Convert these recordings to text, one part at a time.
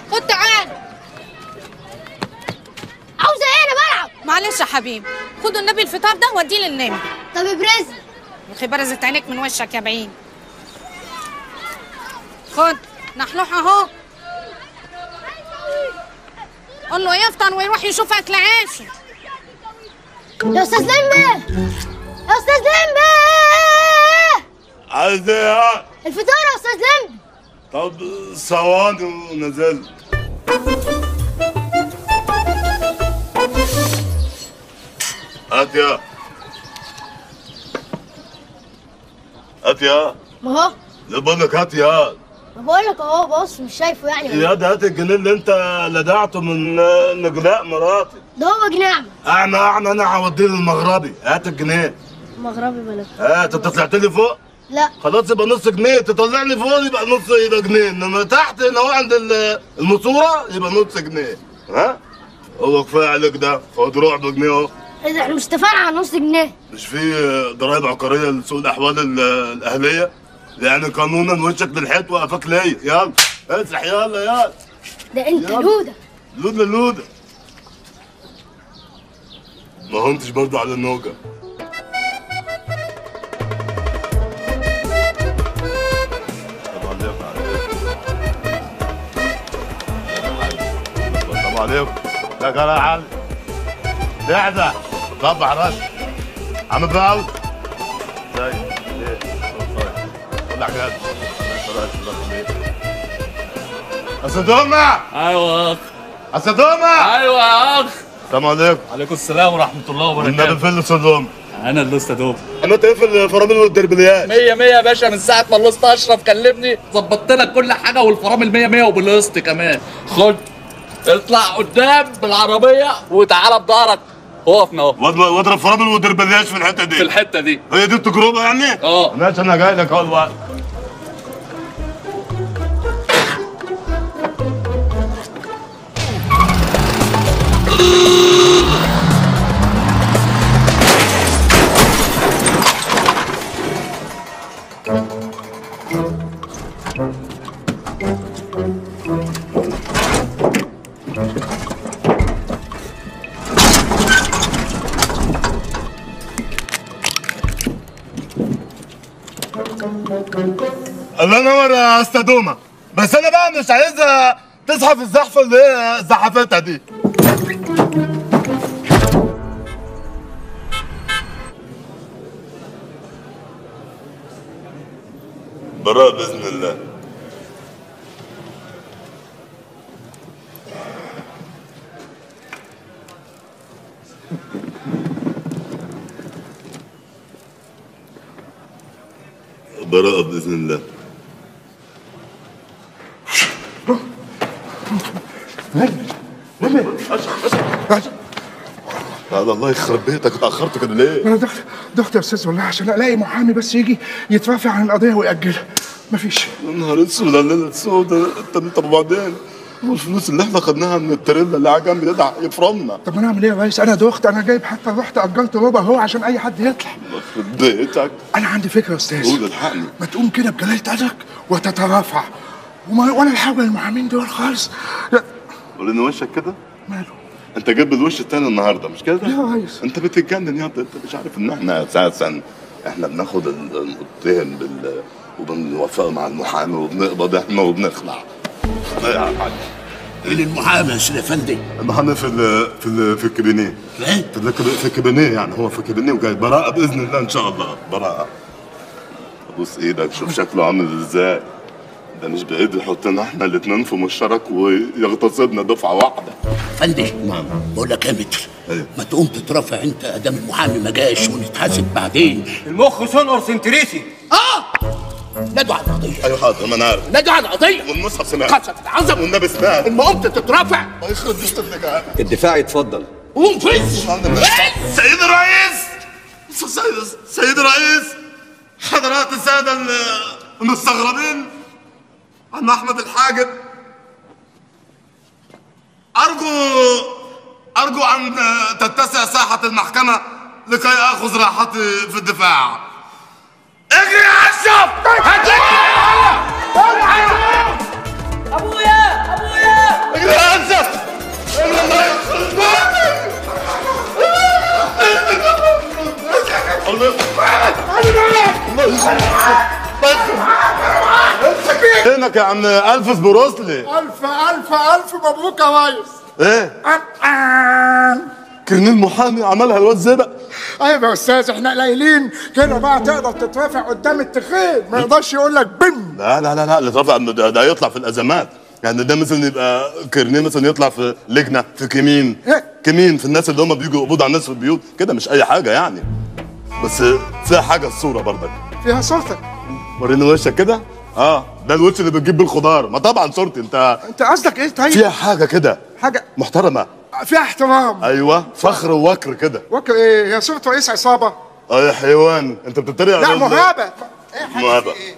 خد تعال عاوزه ايه انا بلعب معلش يا حبيبي خدوا النبي الفطار ده وديه للنمر طب ابرز اخي برزت عينيك من وشك يا بعيد خد نحلوح اهو قول له يفطر ويروح يشوف اكل عيشه يا استاذ لمبي يا استاذ لمبي عايز ايه الفطار يا استاذ لمبي طب ثواني ونزلت هات يا هات يا ما هو لا بقول لك هات يا ما بقول لك اهو بص مش شايفه يعني يا ده هات الجنيه اللي انت لدعته من نجلاء مراتي ده هو جناع اعمى اعمى انا هوديه للمغربي هات الجنيه مغربي بلد هات انت طلعت لي فوق لا خلاص يبقى نص جنيه تطلعني فوق يبقى نص يبقى جنيه انما تحت هنا هو عند ال- الماسوره يبقى نص جنيه ها هو كفايه عليك ده خد روح بجنيه اهو ايه ده احنا مش اتفقنا على نص جنيه مش في ضرائب عقاريه لسوق الاحوال ال- الاهليه يعني قانونا وشك للحيط وقفك ليا يلا اسرح يلا يلا ده انت يلا. لوده لوده لوده ما هنتش برضه على النوجه طب عليكم طب عليكم لا قال يا علي لحظة صبح رش عم باول زي ايه طلع كده أسدومة ايوه يا اخ أسدومة ايوه يا اخ السلام عليكم عليكم السلام ورحمه الله النبي وبركاته فين الصدوم انا اللي استاذ عملت ايه في الفرامل والدربليات مية مية يا باشا من ساعة ما الوسط أشرف كلمني ظبطت لك كل حاجة والفرامل مية مية وبالقسط كمان خد اطلع قدام بالعربية وتعالى بضهرك وقفنا اهو واضرب واضرب فرامل والدربليات في الحتة دي في الحتة دي هي دي التجربة يعني؟ اه ماشي أنا جاي لك أهو الوقت الله ينور يا استاذ بس انا بقى مش عايزها تزحف الزحفه اللي هي زحفتها دي براء باذن الله براءة بإذن الله هذا الله يخرب بيتك اتأخرت كده ليه؟ انا دخت دخت يا استاذ والله عشان الاقي محامي بس يجي يترافع عن القضيه ويأجلها مفيش يا نهار اسود على الليلة السوداء انت طب وبعدين؟ والفلوس اللي احنا خدناها من التريلا اللي على جنب ده ده يفرمنا طب ما انا اعمل ايه يا ريس انا دخت انا جايب حتى رحت اجلت ربع اهو عشان اي حد يطلع يخرب بيتك انا عندي فكره يا استاذ قول الحقني ما تقوم كده بجلاله قدرك وتترافع وما ولا الحاجه للمحامين دول خالص لا قول ان وشك كده ماله انت جايب الوش التاني النهارده مش كده؟ يا ريس. انت بتتجنن يا انت انت مش عارف ان احنا اساسا احنا بناخد ال- المتهم بال وبنوافق مع المحامي وبنقبض احنا وبنخلع لا يا حاج مين المحامي يا سيدي افندي؟ المحامي في ال في ال في الكابينيه ايه؟ في ال في الكابينيه يعني هو في الكابينيه وجاي براءة باذن الله ان شاء الله براءة بص ايدك شوف شكله عامل ازاي ده مش بعيد يحط لنا احنا الاتنين في مشترك ويغتصبنا دفعه واحده افندي بقول لك يا متر ايوه. ما تقوم تترافع انت ادام المحامي ما جاش ونتحاسب بعدين المخ سنقر سنتريسي اه نادوا على القضيه ايوه حاضر ما انا عارف نادوا على القضيه والمصحف سمعت خمسه تتعذب والنبي سمعت اما قمت تترافع الله يخرب بيت ابنك الدفاع يتفضل قوم فز سيد الرئيس سيد سيد الرئيس حضرات السادة ال- المستغربين عم أحمد الحاجب أرجو أرجو أن تتسع ساحة المحكمة لكي آخذ راحتي في الدفاع اجري يا أشرف ابويا ابويا منك يا عم الفس بروسلي الف الف الف مبروك يا ريس ايه آه. كرنيل محامي عملها الواد زبق ايوه يا استاذ احنا قليلين كده بقى تقدر تترافع قدام التخين ما يقدرش يقول لك بم لا لا لا لا اللي طبعا ده, ده يطلع في الازمات يعني ده مثلا يبقى كرنيه مثلا يطلع في لجنه في كمين إيه؟ كمين في الناس اللي هم بيجوا يقبضوا على الناس في البيوت كده مش اي حاجه يعني بس فيها حاجه الصوره برضك فيها صورتك وريني وشك كده اه ده الوش اللي بتجيب بالخضار ما طبعا صورتي انت انت قصدك ايه طيب فيها حاجه كده حاجه محترمه فيها احترام ايوه فخر ووكر كده وك ايه هي صورة رئيس عصابة اه يا حيوان انت بتتريق لا على ال- مهابة ايه حاجة مهابة. في ايه؟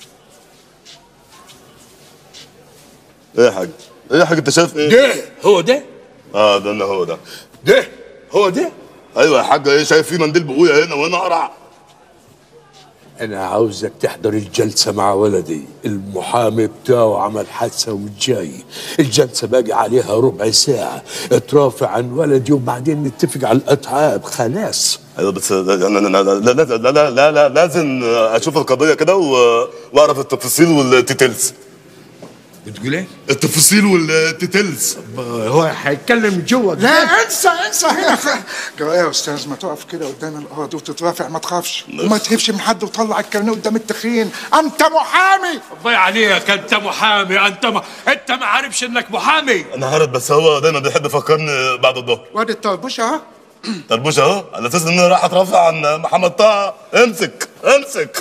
ايه يا حاج ايه يا حاج انت شايف ايه ده هو ده اه ده انا هو ده ده هو ده ايوه يا حاج ايه شايف في منديل بقويا هنا وانا اقرع انا عاوزك تحضر الجلسة مع ولدي المحامي بتاعه عمل حادثة وجاي الجلسة باقي عليها ربع ساعة اترافع عن ولدي وبعدين نتفق على الأتعاب خلاص ايوه بس لا لا لا لا لا لا لا, لا, لا لازم اشوف القضيه كده و- واعرف التفاصيل والتيتيلز بتقول ايه؟ التفاصيل والتيتيلز هو هيتكلم جوه لا انسى انسى هنا جرى يا استاذ ما تقف كده قدام القاضي وتترافع ما تخافش وما تهبش من حد وطلع الكرنيه قدام التخين انت محامي الله عليك انت محامي انت ما انت ما عارفش انك محامي انا عارف بس هو دايما بيحب يفكرني بعد الظهر وادي الطربوش اهو طربوش اهو على اساس ان انا راح اترافع عن محمد طه امسك امسك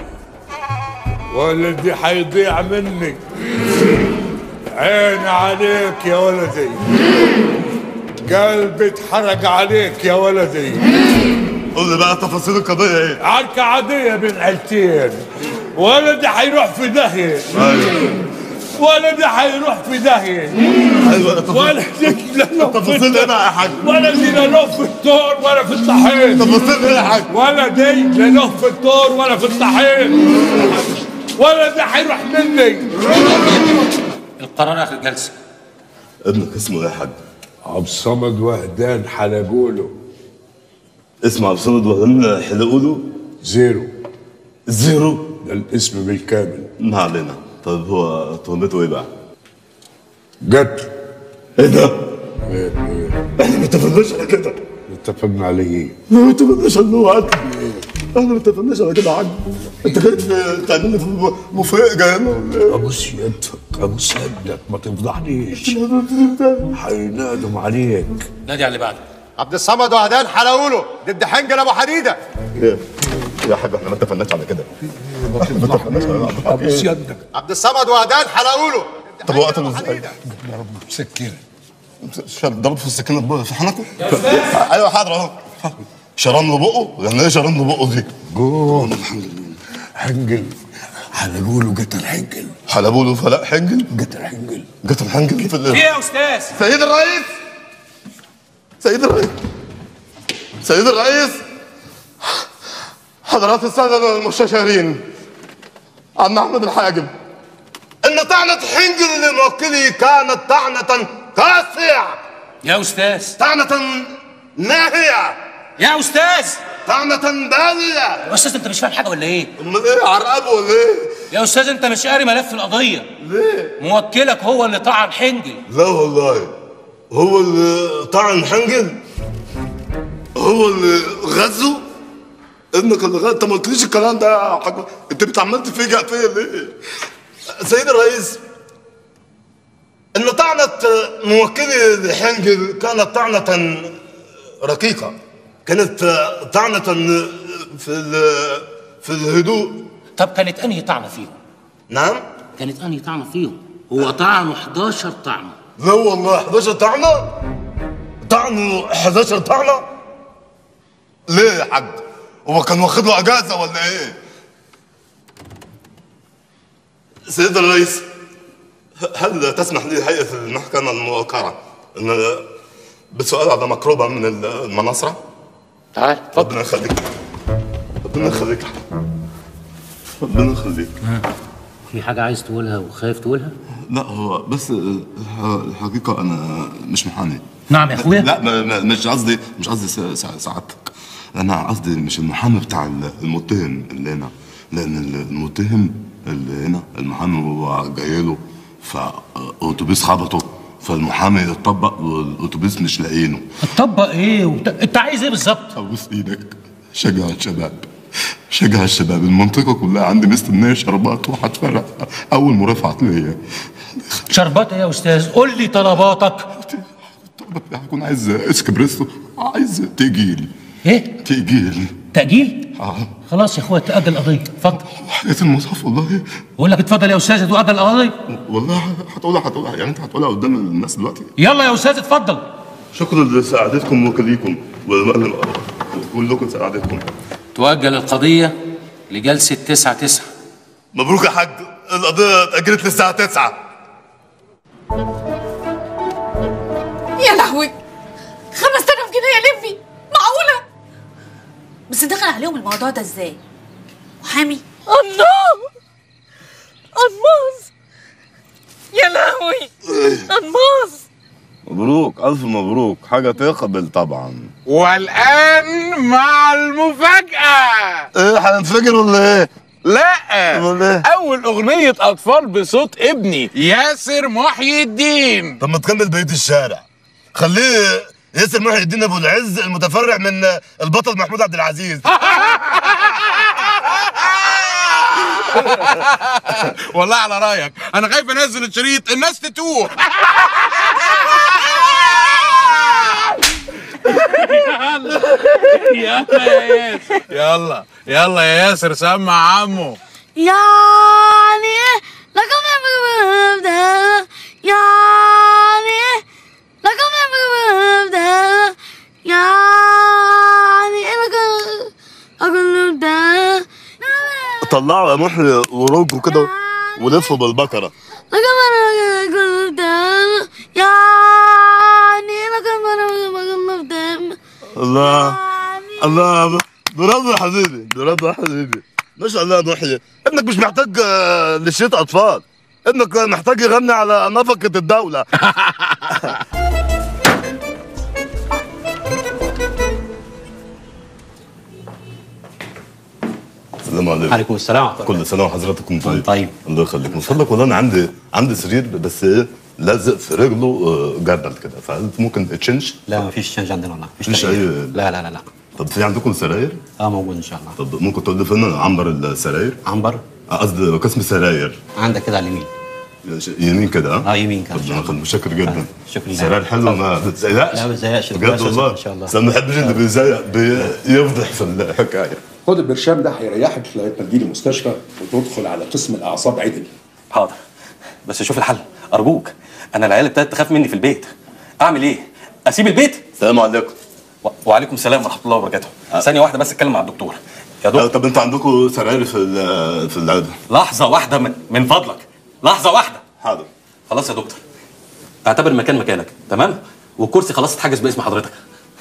ولدي حيضيع مني عيني عليك يا ولدي قلبي اتحرق عليك يا ولدي قول لي بقى تفاصيل القضيه ايه عركة عادية بين عيلتين ولدي حيروح في داهية ايوه ولدي حيروح في داهية ايوه التفاصيل ولدي لا له التفاصيل ايه بقى يا حاج ولدي لا له في الدور ولا في الطحين التفاصيل ايه يا حاج ولدي لا له في الدور ولا في الطحين ولدي حيروح مني القرار اخر جلسه ابنك اسمه ايه يا حاج عبد الصمد وهدان حلقوله اسمه عبد الصمد وهدان حلقوله زيرو زيرو ده الاسم بالكامل ما علينا طيب هو تهمته ايه بقى؟ قتل ايه ده؟ احنا ما اتفقناش على كده اتفقنا عليه ايه؟ ما اتفقناش على انه قتل احنا ما اتفقناش على كده يا حاج انت جاي تعمل لي في مفاجاه هنا ولا ايه؟ ابوس يدك ابوس يدك ما تفضحنيش حينادم عليك نادي على اللي بعده عبد الصمد وهدان حلاوله ضد حنجل ابو حديده ايه يا حاج احنا ما اتفقناش على كده ما تفضحنيش ابوس يدك عبد الصمد وهدان حلاوله طب هو قتله ازاي؟ سكينه شاب ضرب في السكينه في حنكه؟ ايوه حاضر اهو شرم له بقه؟ يعني ايه شرم له بقه دي؟ قول حنجل حلقوله قتل حنجل حلبوا له فلاح حنجل قتل حنجل قتل حنجل في ايه ال- يا استاذ سيد الرئيس سيد الرئيس سيد الرئيس حضرات السادة المستشارين عم أحمد الحاجب إن طعنة حنجل لموكلي كانت طعنة قاسية يا استاذ طعنة ناهية يا استاذ طعنة بالية يا استاذ انت مش فاهم حاجه ولا ايه أمال إيه عرقبه ولا إيه؟ يا استاذ انت مش قاري ملف القضيه ليه؟ موكلك هو اللي طعن حنجل لا والله هو اللي طعن حنجل هو اللي غزه ابنك اللي غزه انت ما قلتليش الكلام ده يا حاج انت بتعمل تفاجئ فيا ليه؟ سيد الرئيس ان طعنة موكلي لحنجل كانت طعنة رقيقة كانت طعنة في ال- في الهدوء طب كانت انهي طعنه فيهم نعم كانت انهي طعنه فيهم هو طعنه 11 طعنه لا والله 11 طعنة طعنوا 11 طعنة ليه يا حاج هو كان واخد له اجازة ولا ايه سيد الرئيس هل تسمح لي هيئة المحكمة الموقرة ان بسؤال على مقربة من المناصرة تعال ربنا يخليك ربنا يخليك ربنا يخليك في حاجه عايز تقولها وخايف تقولها لا هو بس الح- الحقيقة أنا مش محامي نعم يا اخويا لا ما- ما- مش قصدي مش قصدي سا- سا- سعادتك أنا قصدي مش المحامي بتاع المتهم اللي هنا لأن المتهم اللي هنا المحامي وهو جاي له فأتوبيس خبطه فالمحامي اتطبق والأتوبيس مش لاقيينه طبق ايه وت... انت عايز ايه بالظبط أبوس إيدك شجع الشباب شجع الشباب المنطقة كلها عندي مستنية شربات وهتفرق أول مرافعة ليا شربات ايه يا استاذ قول لي طلباتك هكون عايز اسكبريسو عايز تجيل ايه تجيل تاجيل اه خلاص يا اخويا تاجل القضيه اتفضل حياة المصحف والله بقول لك اتفضل يا استاذ تؤجل القضيه والله هتقولها هتقولها يعني انت هتقولها قدام الناس دلوقتي يلا يا استاذ اتفضل شكرا لسعادتكم وكليكم كلكم سعادتكم تؤجل القضية لجلسة تسعة تسعة مبروك يا حاج القضية اتأجلت للساعة 9 يا لهوي 5000 جنيه يا لمي معقولة بس دخل عليهم الموضوع ده ازاي محامي الله الماس يا لهوي الماس مبروك ألف مبروك حاجة تقبل طبعا والآن مع المفاجأة ايه هننفجر ولا ايه؟ لا أمال إيه؟ أول أغنية أطفال بصوت ابني ياسر محي الدين طب ما تكمل بقية الشارع خليه ياسر محي الدين ابو العز المتفرع من البطل محمود عبد العزيز والله على رأيك أنا خايف أنزل الشريط الناس تتوه يلا يا ياسر يلا يلا يا ياسر سمع عمو يعني لكم يبدأ يعني لكم يبدأ يعني لكم أقول يبدأ طلعوا يا محي ورجوا كده ولفوا بالبكرة لكم أقول يبدأ يعني لكم أقول يبدأ الله الله برافو يا حبيبي برافو يا حبيبي ما شاء الله يا محي ابنك مش محتاج آه، لشيت اطفال ابنك محتاج يغني على نفقة الدولة السلام عليكم عليكم السلام ورحمة الله كل سنه وحضراتكم طيب طيب. الله يخليك من فضلك والله انا عندي عندي سرير بس ايه لازق في رجله آه، جردل كده فانت ممكن تشنش لا مفيش تشنج عندنا والله مفيش تغيير. أي- لا لا لا لا طب في عندكم سراير؟ اه موجود ان شاء الله طب ممكن تقول لي فين عنبر السراير؟ عنبر آه، قصدي قسم سراير عندك كده على اليمين يمين كده ها؟ اه يمين كده طب انا كنت متشكر جدا آه، شكرا لك. سراير حلوه ما بتزيقش لا، ما بتزيقش. بجد كويس والله إن شاء الله. بس أنا ما بحبش اللي بيزيق بيفضح في الحكايه خد البرشام ده هيريحك لغايه ما تجيلي المستشفى وتدخل على قسم الاعصاب عدل حاضر بس شوف الحل ارجوك انا العيال ابتدت تخاف مني في البيت اعمل ايه اسيب البيت السلام عليكم و... وعليكم السلام ورحمه الله وبركاته ثانيه واحده بس اتكلم مع الدكتور يا آه، دكتور طب انتوا عندكم سراير في ال- في العياده لحظه واحده من, من فضلك لحظه واحده حاضر خلاص يا دكتور اعتبر المكان مكانك تمام والكرسي خلاص اتحجز باسم حضرتك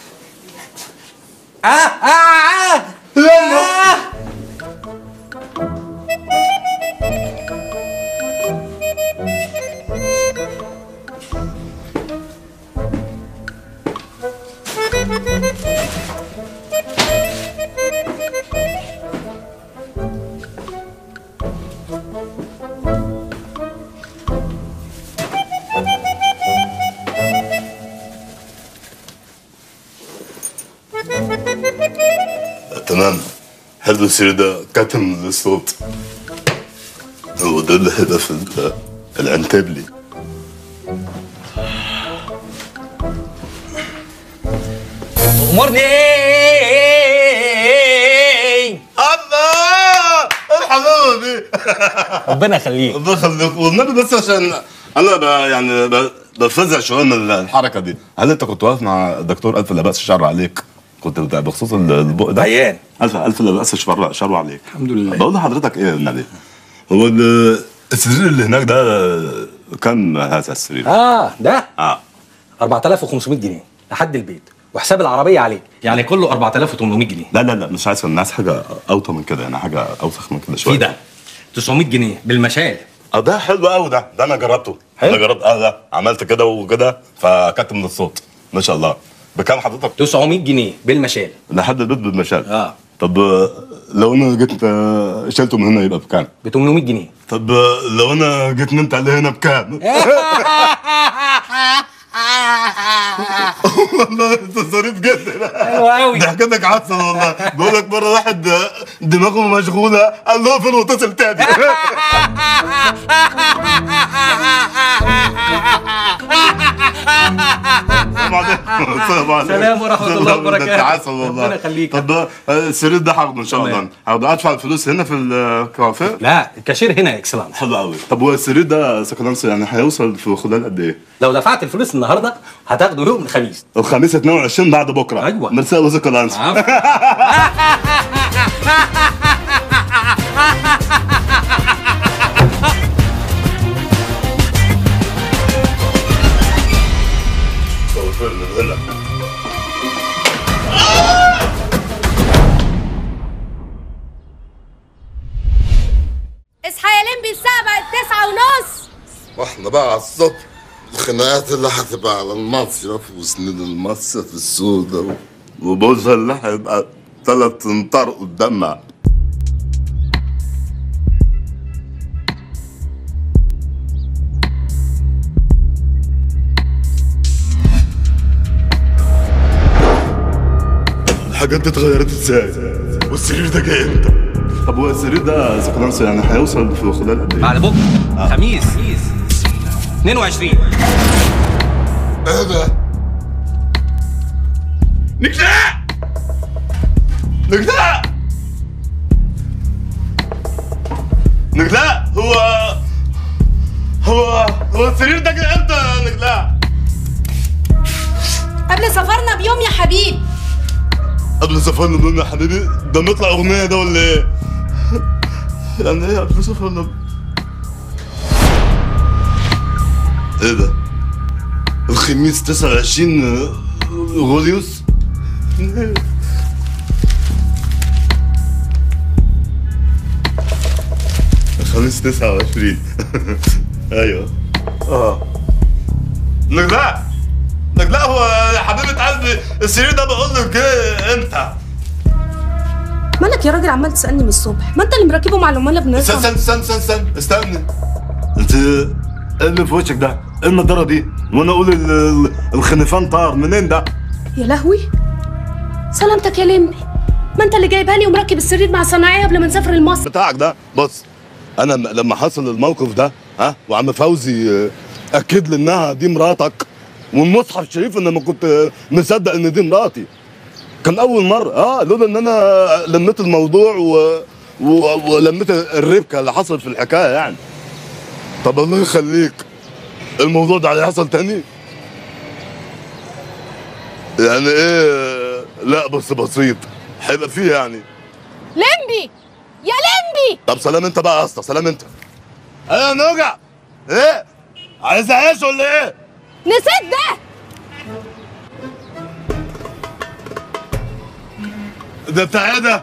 اه اه اه آه. تمام حلو السير ده كتم الصوت وده الهدف ال- العنتبلي امرني الله الحلاوه دي ربنا يخليك الله يخليك والنبي بس عشان انا ب- يعني ب- بفزع شويه من الحركه دي هل انت كنت واقف مع الدكتور الف لا باس شر عليك كنت بتاع بخصوص ال- البق ده عيان الف الف لا باس شر شر عليك الحمد لله. بقول لحضرتك ايه يا النبي هو ال- السرير اللي هناك ده كم هذا السرير؟ اه ده اه 4500 جنيه لحد البيت وحساب العربيه عليك يعني كله 4800 جنيه لا لا لا مش عايز الناس حاجه اوطى من كده يعني حاجه اوسخ من كده شويه في ده 900 جنيه بالمشال اه ده حلو قوي ده ده انا جربته حلو. انا جربت اه ده عملت كده وكده فكتم من الصوت ما شاء الله بكام حضرتك 900 جنيه بالمشال لحد البيت بالمشاكل اه طب آه، لو انا جيت آه، شلته من هنا يبقى بكام؟ ب 800 جنيه طب آه، لو انا جيت نمت عليه هنا بكام؟ والله انت ظريف جدا حلو قوي ضحكتك عسل والله بقول لك مره واحد آه، دماغه مشغوله قال له اقفل واتصل تاني السلام عليكم السلام عليكم سلام ورحمة الله سلام، وبركاته. ده انت عسل والله ربنا يخليك. طب آه، السرير ده هاخده ان شاء الله هاخده ادفع الفلوس هنا في الكافيه لا الكاشير هنا اكسلانس حلو قوي طب هو السرير ده سكندانس يعني هيوصل في خلال قد ايه؟ لو دفعت الفلوس النهارده هتاخده يوم الخميس الخميس 22 بعد بكره ايوه ميرسي يا سكندانس اصحى يا لمبي الساعة بقت تسعة ونص واحنا بقى على الصبح الخناقات اللي هتبقى على المصيف وسنين المصيف السوداء وبوزها اللي هيبقى ثلاث امتار قدامنا الحاجات دي اتغيرت ازاي؟ والسرير ده جاي امتى؟ طب هو السرير ده سكنانس يعني هيوصل في خلال قد ايه؟ بعد بكره خميس 22 ايه ده؟ نجلاء نجلاء نجلاء هو هو هو السرير ده جه امتى يا نجلاء؟ قبل سفرنا بيوم يا حبيب قبل سفرنا بيوم يا حبيبي ده نطلع اغنيه ده ولا ايه؟ يعني ايه قبل سفرنا ب- ايه ده؟ الخميس 29 غوليوس الخميس 29 ايوه اه نجلاء نجلاء هو يا حبيبة قلبي السرير ده بقول لك ايه امتى؟ مالك يا راجل عمال تسألني من الصبح ما انت اللي مركبه مع العمال استنى بنفسك استنى استنى استنى استنى استنى انت ايه اللي في وشك ده؟ ايه النضاره دي؟ وانا اقول ال- ال- الخنفان طار منين ده؟ يا لهوي سلامتك يا لمبي ما انت اللي جايبها لي ومركب السرير مع صناعيه قبل ما نسافر المصر بتاعك ده بص انا م- لما حصل الموقف ده ها وعم فوزي آه، اكد لي انها دي مراتك والمصحف الشريف ان ما كنت آه، مصدق ان دي مراتي كان اول مره اه لولا ان انا لميت الموضوع و... و... ولميت الربكه اللي حصلت في الحكايه يعني طب الله يخليك الموضوع ده هيحصل تاني يعني ايه لا بس بسيط هيبقى فيه يعني لمبي يا لمبي طب سلام انت بقى يا اسطى سلام انت ايه نوجع ايه عايز اعيش ولا ايه نسيت ده ده بتاع ايه ده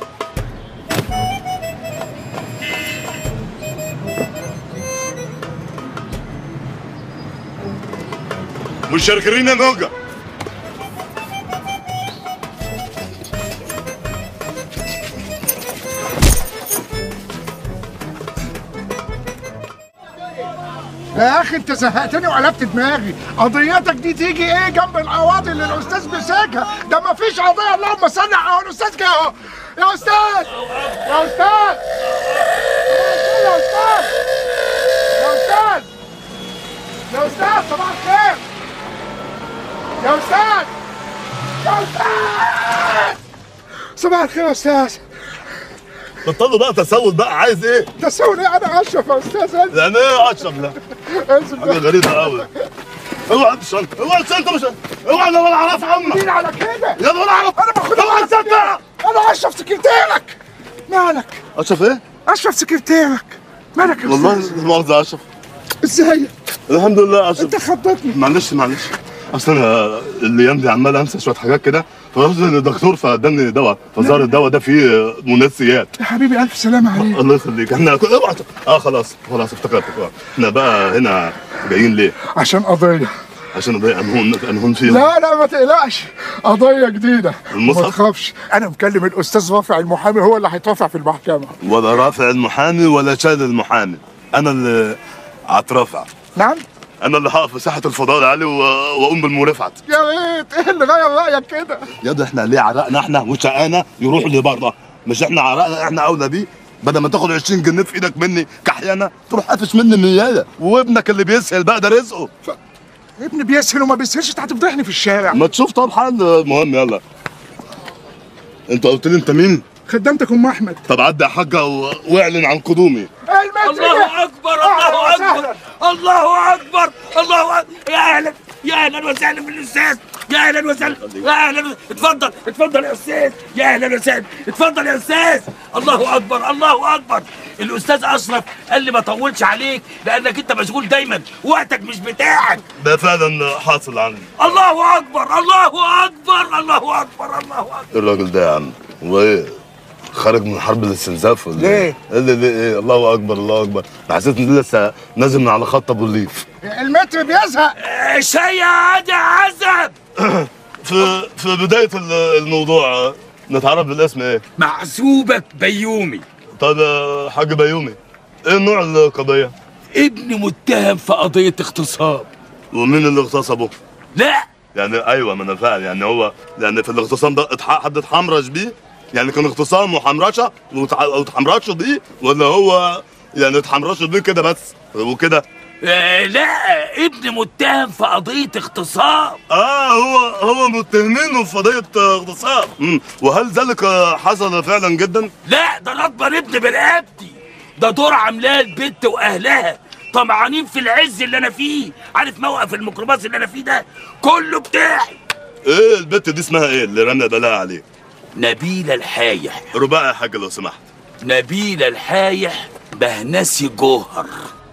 مش شاركرين يا نوجع يا اخي انت زهقتني وقلبت دماغي قضيتك دي تيجي ايه جنب القواضي اللي الاستاذ مسكها ده ما فيش قضيه اللهم صل على الاستاذ جه اهو يا استاذ يا استاذ يا استاذ يا استاذ يا استاذ صباح الخير يا استاذ يا استاذ صباح الخير يا استاذ بطلوا بقى تسول بقى عايز ايه تسول ايه انا اشرف يا استاذ يعني ايه اشرب ده انزل حاجه غريبه قوي اوعى الشنطه اوعى الشنطه مش اوعى انا ولا اعرف عمك مين على كده يا ولا اعرف انا باخدها اوعى الشنطه انا اشرف سكرتيرك مالك اشرف ايه اشرف سكرتيرك مالك يا والله استاذ لا مؤاخذه يا اشرف ازيك الحمد لله يا اشرف انت خضتني معلش معلش اصل انا الايام دي عمال انسى شويه حاجات كده فرحت للدكتور فاداني دواء فظهر الدواء ده فيه منسيات يا حبيبي الف سلامه عليك الله يخليك احنا اوعى اه خلاص خلاص افتكرت احنا بقى هنا جايين ليه؟ عشان قضيه عشان اضيع انهون انهون فيهم لا لا ما تقلقش قضيه جديده المصحف؟ ما تخافش انا مكلم الاستاذ رافع المحامي هو اللي هيترافع في المحكمه ولا رافع المحامي ولا شايل المحامي انا اللي هترافع نعم انا اللي هقف في ساحه الفضاء العالي و- واقوم بالمرافعه يا ريت ايه اللي غير رايك كده يا ده احنا ليه عرقنا احنا وشقانا يروحوا لبره مش احنا عرقنا احنا اولى بيه بدل ما تاخد 20 جنيه في ايدك مني كحيانه تروح قافش مني النيايه وابنك اللي بيسهل بقى ده رزقه ابني بيسهل وما بيسهلش انت هتفضحني في الشارع ما تشوف طب حل المهم يلا انت قلت لي انت مين؟ خدامتك ام احمد طب عدي يا حاجه و- واعلن عن قدومي الله اكبر الله اكبر الله اكبر الله اكبر يا اهلا يا اهلا وسهلا بالاستاذ يا اهلا وسهلا يا اهلا اتفضل اتفضل يا استاذ يا اهلا وسهلا اتفضل يا استاذ الله اكبر الله اكبر الاستاذ اشرف قال لي ما اطولش عليك لانك انت مشغول دايما وقتك مش بتاعك ده فعلا حاصل عندي الله اكبر الله اكبر الله اكبر الله اكبر الراجل ده يا عم هو ايه خارج من حرب الاستنزاف ولا ليه؟ ايه اللي ليه ايه الله اكبر الله اكبر أنا حسيت اني لسه نازل من على خط ابو الليف المتر بيزهق شيء عادي عزب في في بدايه ال- الموضوع نتعرف بالاسم ايه محسوبك بيومي طيب يا حاج بيومي ايه نوع القضيه ابني متهم في قضيه اغتصاب ومين اللي اغتصبه لا يعني ايوه ما انا فاهم يعني هو يعني في الاغتصام ده اتح- حد اتحمرش بيه يعني كان اغتصام وحمرشه وتع- او اتحمرشوا بيه ولا هو يعني اتحمرشوا بيه كده بس وكده آه لا ابني متهم في قضيه اغتصاب اه هو هو متهمينه في قضيه اغتصاب مم. وهل ذلك حصل فعلا جدا لا ده انا اكبر ابن برقبتي ده دور عاملاه البت واهلها طمعانين في العز اللي انا فيه عارف موقف الميكروباص اللي انا فيه ده كله بتاعي ايه البت دي اسمها ايه اللي رمى بلاها عليه نبيله الحايح رباعي يا حاج لو سمحت نبيله الحايح بهنسي جوهر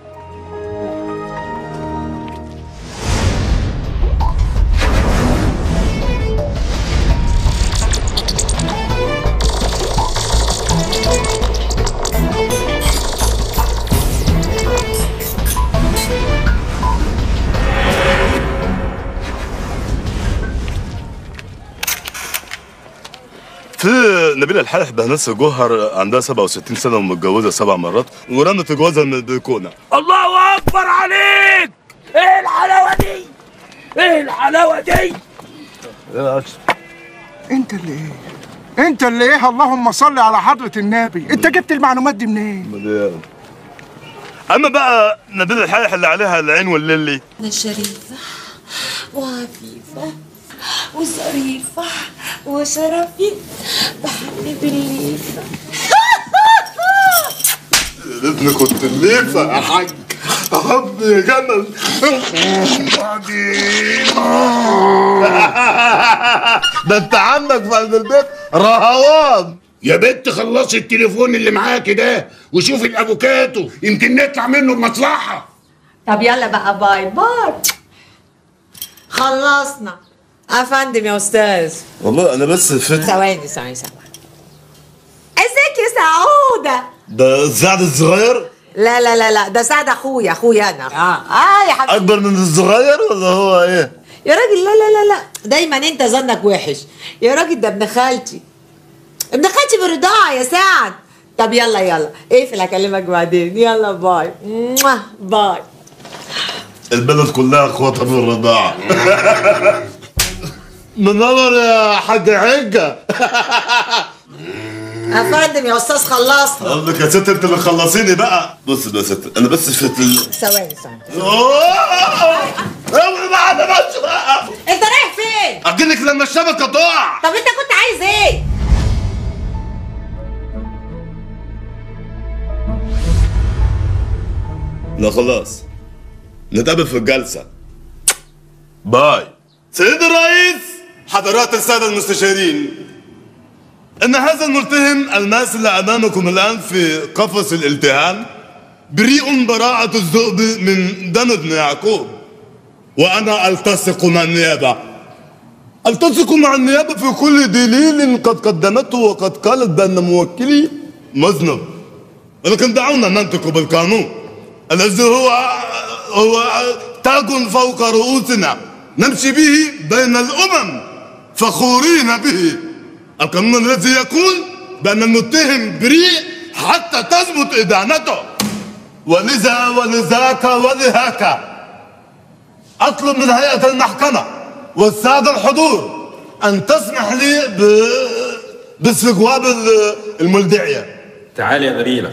في نبيلة الحالح بهنسة جوهر عندها 67 سنة ومتجوزة سبع مرات ورمت جوازها من البلكونة الله اكبر عليك ايه الحلاوه دي ايه الحلاوه دي انت اللي ايه انت اللي ايه اللهم صل على حضرة النبي انت جبت المعلومات دي منين اما بقى نبيلة الحالح اللي عليها العين والليلي أنا شريفة وعفيفة وظريفة وشرفي بحب الليفة ابني كنت الليفة يا حاج أحب جمل ده انت عندك في قلب البيت رهوان يا بنت خلصي التليفون اللي معاكي ده وشوفي الافوكاتو يمكن نطلع منه بمصلحه طب يلا بقى باي باي خلصنا افندم يا استاذ والله انا بس فت ثواني ثواني ثواني ازيك يا سعوده ده الزعد الصغير لا لا لا لا ده سعد اخويا اخويا انا اه اه يا حبيبي اكبر من الصغير ولا هو ايه يا راجل لا لا لا لا دايما انت ظنك وحش يا راجل ده ابن خالتي ابن خالتي برضاعة يا سعد طب يلا يلا اقفل اكلمك بعدين يلا باي موah، باي البلد كلها اخواتها في الرضاعة منور يا حاج عجة افندم يا استاذ خلصنا اقول لك يا ست انت اللي خلصيني بقى بص بقى يا ست انا بس فت ال... ثواني ثواني اوعي بقى انا ماشي بقى انت رايح فين؟ اجيلك لما الشبكة تقع طب انت كنت عايز ايه؟ لا خلاص نتقابل في الجلسة باي سيد الرئيس حضرات السادة المستشارين إن هذا الملتهم الماثل أمامكم الآن في قفص الالتهام بريء براءة الذئب من دم ابن يعقوب وأنا ألتصق مع النيابة ألتصق مع النيابة في كل دليل قد قدمته وقد قالت بأن موكلي مذنب ولكن دعونا ننطق بالقانون الذي هو هو تاج فوق رؤوسنا نمشي به بين الأمم فخورين به القانون الذي يقول بأن المتهم بريء حتى تثبت إدانته ولذا ولذاك ولهاك أطلب من هيئة المحكمة والسادة الحضور أن تسمح لي ب... باستجواب ال- الملدعية تعالي يا نبيلة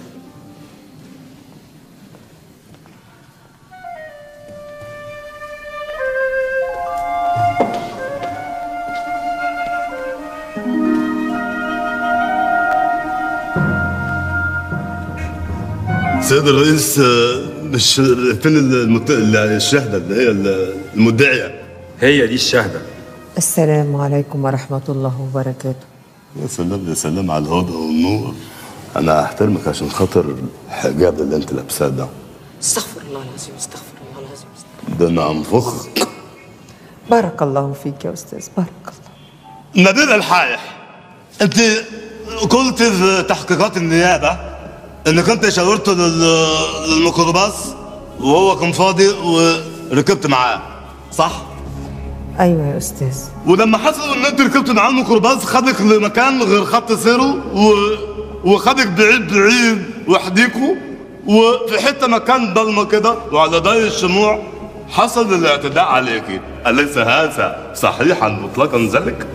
سيد الرئيس آه، مش فين المت... الشهدة اللي هي المدعية هي دي الشهدة السلام عليكم ورحمة الله وبركاته يا سلام يا سلام على الهدى والنور انا احترمك عشان خاطر الحجاب اللي انت لابساه ده استغفر الله العظيم استغفر الله العظيم ده انا انفخك بارك الله فيك يا أستاذ بارك الله نبيل الحايح انت قلت في تحقيقات النيابه انك انت شاورت لل- للميكروباص وهو كان فاضي وركبت معاه صح؟ أيوة يا أستاذ ولما حصل ان انت ركبت معاه الميكروباص خدك لمكان غير خط سيره و... وخدك بعيد بعيد وحديكوا وفي حته مكان ضلمه كده وعلى ضي الشموع حصل الاعتداء عليك اليس هذا صحيحا مطلقا ذلك؟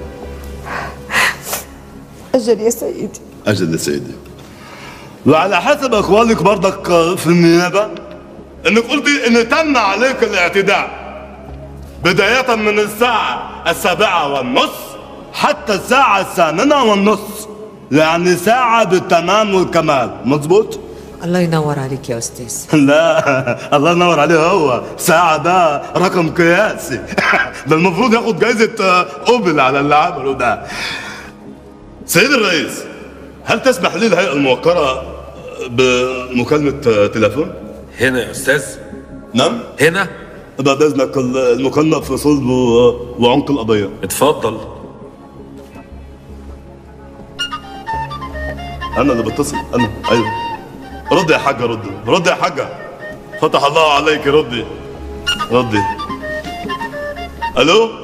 أجل يا سيدي اجل يا سيدي وعلى حسب اقوالك برضك في النيابه انك قلتي ان تم عليك الاعتداء بداية من الساعة السابعة والنص حتى الساعة الثامنة والنص يعني ساعة بالتمام والكمال مظبوط؟ الله ينور عليك يا أستاذ لا الله ينور عليه هو ساعة ده رقم قياسي ده المفروض ياخد جايزة آه، اوبل على اللي عمله ده سيد الرئيس هل تسمح لي الهيئة الموقرة بمكالمة آه، تليفون؟ هنا يا أستاذ نعم هنا بعد اذنك المكالمة في صلب و- وعمق القضية اتفضل انا اللي بتصل انا ايوه ردي يا حاجة ردي ردي يا حاجة فتح الله عليك ردي ردي الو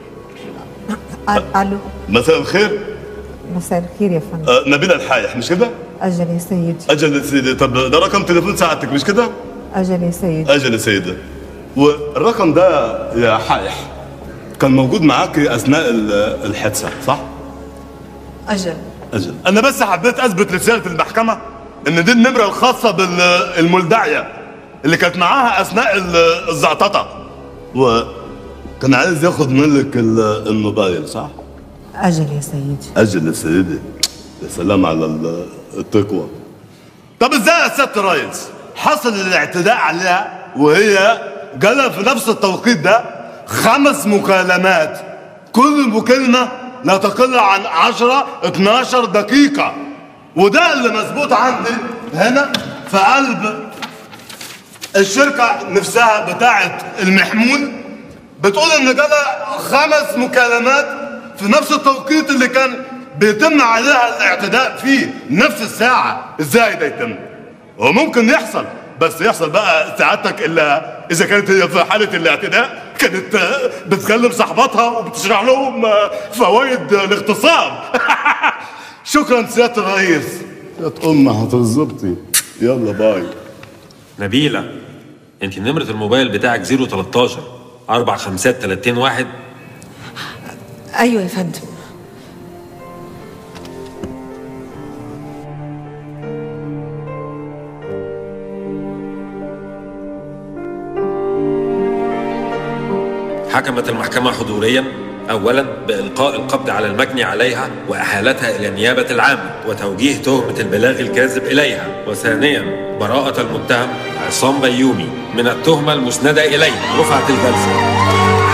ألو مساء الخير مساء الخير يا فندم آه، نبيل الحايح مش كده؟ أجل يا سيدي اجل يا سيدي طب ده رقم تليفون ساعتك مش كده؟ أجل يا سيدي اجل يا سيدي والرقم ده يا حايح كان موجود معاك اثناء ال- الحادثه صح؟ أجل اجل انا بس حبيت اثبت لسياده المحكمه ان دي النمره الخاصه بالملدعيه اللي كانت معاها اثناء ال- الزعططه وكان عايز ياخد منك ال- الموبايل صح؟ أجل يا سيدي اجل يا سيدي يا سلام على ال- التقوى طب ازاي يا سياده الريس حصل الاعتداء عليها وهي جالها في نفس التوقيت ده خمس مكالمات كل مكالمه لا تقل عن 10 12 دقيقه وده اللي مظبوط عندي هنا في قلب الشركه نفسها بتاعه المحمول بتقول ان جالها خمس مكالمات في نفس التوقيت اللي كان بيتم عليها الاعتداء فيه نفس الساعة ازاي ده يتم هو ممكن يحصل بس يحصل بقى سعادتك الا اذا كانت هي في حالة الاعتداء كانت آه، بتكلم صاحباتها وبتشرح لهم آه، فوائد آه، الاغتصاب شكرا سيادة الرئيس يا امها هتظبطي يلا باي نبيلة انت نمرة الموبايل بتاعك 013 4 5 30 واحد أيوة يا فندم حكمت المحكمة حضوريا أولا بإلقاء القبض على المجني عليها وإحالتها إلى النيابة العامة وتوجيه تهمة البلاغ الكاذب إليها وثانيا براءة المتهم عصام بيومي من التهمة المسندة إليه رفعت الجلسة